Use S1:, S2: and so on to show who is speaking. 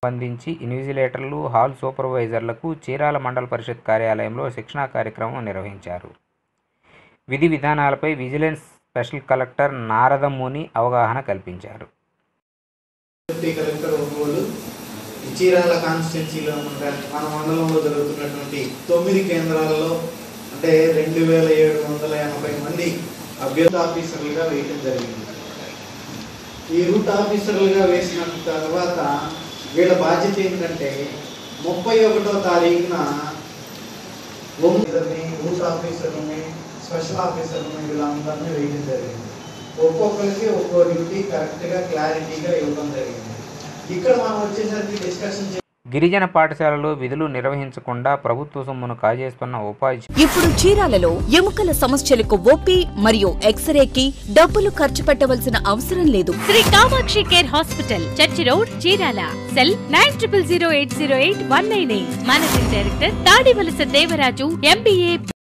S1: సంబంధించి ఇన్విజిలేటర్లు హాల్ సూపర్వైజర్లకు చీరాల మండల పరిషత్ కార్యాలయంలో శిక్షణా కార్యక్రమం నిర్వహించారు విధి విధానాలపై విజిలెన్స్ స్పెషల్ కలెక్టర్ నారదముని అవగాహన కల్పించారు
S2: డిప్యూటీ కలెక్టర్ ఒంగోలు ఈ చీరాల కాన్స్టిట్యున్సీలో మన మన మండలంలో జరుగుతున్నటువంటి తొమ్మిది కేంద్రాలలో అంటే రెండు వేల ఏడు వందల ఎనభై మంది అభ్యర్థి ఆఫీసర్లుగా వేయటం జరిగింది ఈ రూట్ ఆఫీసర్లుగా వేసిన తర్వాత వీళ్ళ బాధ్యత ఏంటంటే ముప్పై ఒకటో తారీఖున ఒంగోలుని రూట్ ఆఫీసర్లని స్పెషల్ ఆఫీసర్లని వీళ్ళందరినీ వేయడం జరిగింది ఒక్కొక్కరికి ఒక్కో డ్యూటీ కరెక్ట్గా క్లారిటీగా ఇవ్వడం జరిగింది ఇక్కడ మనం వచ్చేసరికి డిస్కషన్
S1: గిరిజన పాఠశాలలో విధులు నిర్వహించకుండా ప్రభుత్వ సొమ్మును కాజేస్తున్న ఉపాధ్యాయులు
S3: ఇప్పుడు చీరాలలో ఎముకల సమస్యలకు ఓపీ మరియు ఎక్స్రేకి డబ్బులు ఖర్చు పెట్టవలసిన అవసరం లేదు
S4: Shri Kamakshi care hospital church road Chirala cell nine triple zero eight zero eight one nine eight managing director Tadivalasa Devaraju MBA